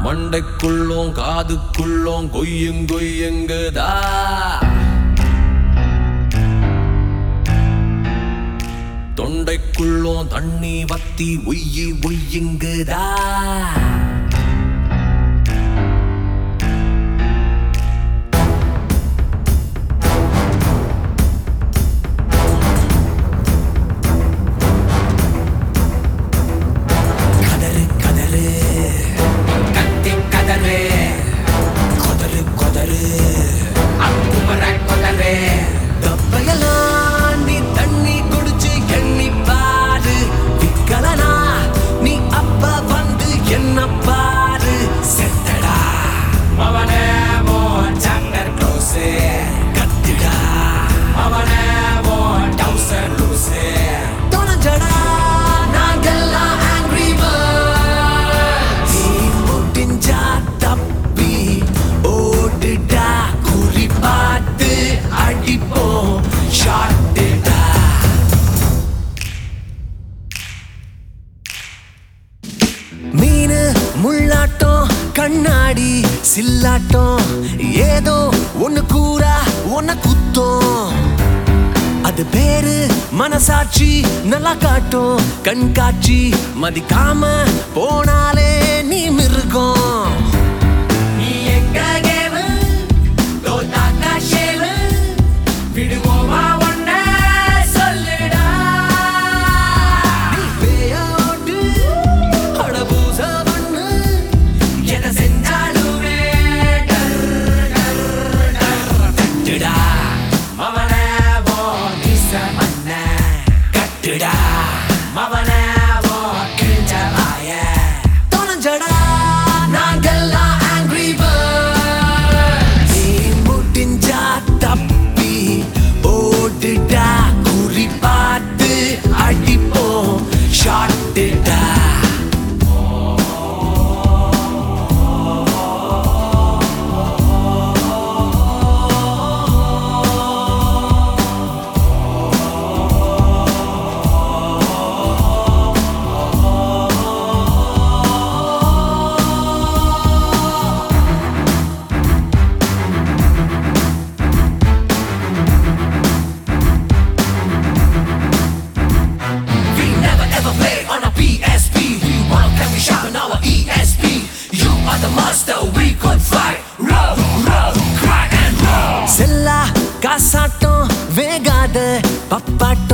மண்டைக்குள்ளும் காதுக்குள்ளும் கொய்யும் கொய்யுங்குதா தொண்டைக்குள்ளும் தண்ணி வத்தி ஒய்யி ஒய்யுங்குதா கதறு கதறு கத்தி கதறு கொதறு கொதறு அக்குமர கொதறு தப்பையெல்லாம் நீ தண்ணி குடிச்சு எண்ணி பாரு விக்கலனா நீ அப்ப வந்து என்ன பாரு செத்தடா அவனே மோ சாப்டர் க்ளோஸ் கத்திடா அவனே மோ டவுசர் லூசு தொலைஞ்சடா நாங்கெல்லாம் angry birds. நீ முடிஞ்சா தப்பி ஓடுடா குறி பார்த்து அடிப்போம் ஷாட்டுடா மீனு முள்ளாட்டம் கண்ணாடி சில்லாட்டம் ஏதோ ஒண்ணு கூறா ஒன்ன குத்தம் அது பேரு மனசாட்சி நல்லா காட்டும் கண் காட்சி மதிக்காம போனாலே நீ மிருகம் நீ எங்க கேமு தோத்தாக்கா ஷேமு விடுவோமா ஒன்ன சொல்லுடா நீ பேயோடு அடபூச பண்ணு எதை செஞ்சாலுமே டர் டர் டர் தட்டுடா மவனே போ நிச மன்ன கட்டுடா மவனே போ கிழிஞ்ச வாய தொலைஞ்சடா நாங்கெல்லாம் angry birds. நீ முடிஞ்சா தப்பி ஓடுடா குறி பார்த்து அடிப்போம் ஷாட்டுடா We never ever play on a PSP. We want can we sharpen our ESP. You are the master, we could fight. Roll, roll, cry and roll. செல்லா காசாட்டம் வேகாத பப்பாட்டம்